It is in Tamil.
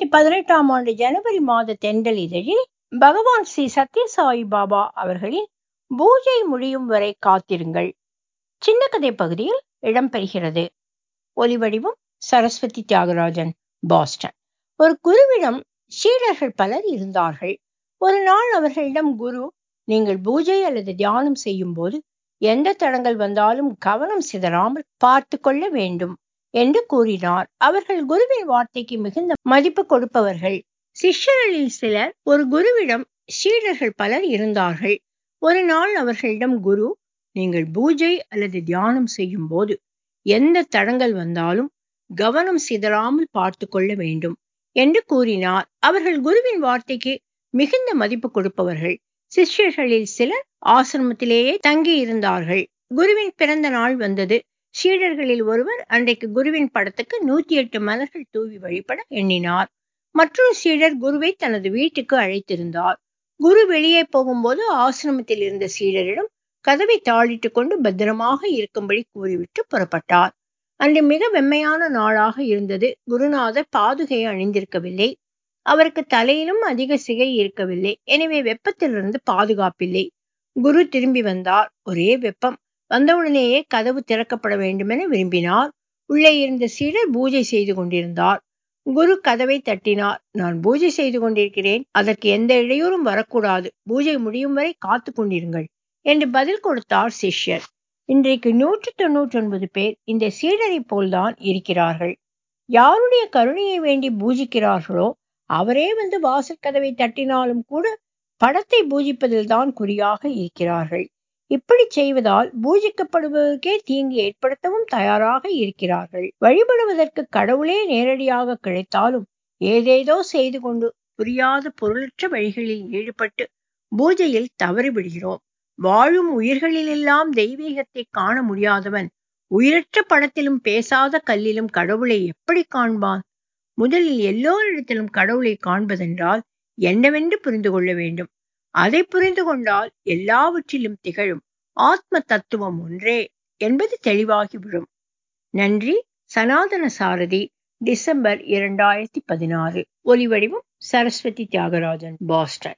பதினெட்டாம் ஆண்டு ஜனவரி மாத தென்றல் இதழில் பகவான் ஸ்ரீ சத்யசாயி பாபா அவர்களின் பூஜை முடியும் வரை காத்திருங்கள் சின்ன கதை பகுதியில் இடம்பெறுகிறது ஒலிவடிவம் சரஸ்வதி தியாகராஜன் பாஸ்டன் ஒரு குருவிடம் சீடர்கள் பலர் இருந்தார்கள் ஒரு நாள் அவர்களிடம் குரு நீங்கள் பூஜை அல்லது தியானம் செய்யும் போது எந்த தடங்கள் வந்தாலும் கவனம் சிதறாமல் பார்த்து கொள்ள வேண்டும் என்று கூறினார் அவர்கள் குருவின் வார்த்தைக்கு மிகுந்த மதிப்பு கொடுப்பவர்கள் சிஷ்யர்களில் சிலர் ஒரு குருவிடம் சீடர்கள் பலர் இருந்தார்கள் ஒரு நாள் அவர்களிடம் குரு நீங்கள் பூஜை அல்லது தியானம் செய்யும் போது எந்த தடங்கள் வந்தாலும் கவனம் சிதறாமல் பார்த்து கொள்ள வேண்டும் என்று கூறினார் அவர்கள் குருவின் வார்த்தைக்கு மிகுந்த மதிப்பு கொடுப்பவர்கள் சிஷ்யர்களில் சிலர் ஆசிரமத்திலேயே தங்கி இருந்தார்கள் குருவின் பிறந்த நாள் வந்தது சீடர்களில் ஒருவர் அன்றைக்கு குருவின் படத்துக்கு நூத்தி எட்டு மலர்கள் தூவி வழிபட எண்ணினார் மற்றொரு சீடர் குருவை தனது வீட்டுக்கு அழைத்திருந்தார் குரு வெளியே போகும்போது ஆசிரமத்தில் இருந்த சீடரிடம் கதவை தாளிட்டு கொண்டு பத்திரமாக இருக்கும்படி கூறிவிட்டு புறப்பட்டார் அன்று மிக வெம்மையான நாளாக இருந்தது குருநாதர் பாதுகை அணிந்திருக்கவில்லை அவருக்கு தலையிலும் அதிக சிகை இருக்கவில்லை எனவே வெப்பத்திலிருந்து பாதுகாப்பில்லை குரு திரும்பி வந்தார் ஒரே வெப்பம் வந்தவுடனேயே கதவு திறக்கப்பட வேண்டுமென விரும்பினார் உள்ளே இருந்த சீடர் பூஜை செய்து கொண்டிருந்தார் குரு கதவை தட்டினார் நான் பூஜை செய்து கொண்டிருக்கிறேன் அதற்கு எந்த இடையூறும் வரக்கூடாது பூஜை முடியும் வரை காத்து கொண்டிருங்கள் என்று பதில் கொடுத்தார் சிஷ்யர் இன்றைக்கு நூற்று தொன்னூற்றி ஒன்பது பேர் இந்த சீடரை போல்தான் இருக்கிறார்கள் யாருடைய கருணையை வேண்டி பூஜிக்கிறார்களோ அவரே வந்து வாசல் கதவை தட்டினாலும் கூட படத்தை பூஜிப்பதில் தான் குறியாக இருக்கிறார்கள் இப்படி செய்வதால் பூஜிக்கப்படுவதற்கே தீங்கு ஏற்படுத்தவும் தயாராக இருக்கிறார்கள் வழிபடுவதற்கு கடவுளே நேரடியாக கிடைத்தாலும் ஏதேதோ செய்து கொண்டு புரியாத பொருளற்ற வழிகளில் ஈடுபட்டு பூஜையில் தவறிவிடுகிறோம் வாழும் உயிர்களிலெல்லாம் தெய்வீகத்தை காண முடியாதவன் உயிரற்ற படத்திலும் பேசாத கல்லிலும் கடவுளை எப்படி காண்பான் முதலில் எல்லோரிடத்திலும் கடவுளை காண்பதென்றால் என்னவென்று புரிந்து கொள்ள வேண்டும் அதை புரிந்து கொண்டால் எல்லாவற்றிலும் திகழும் ஆத்ம தத்துவம் ஒன்றே என்பது தெளிவாகிவிடும் நன்றி சனாதன சாரதி டிசம்பர் இரண்டாயிரத்தி பதினாறு ஒலிவடிவம் சரஸ்வதி தியாகராஜன் பாஸ்டன்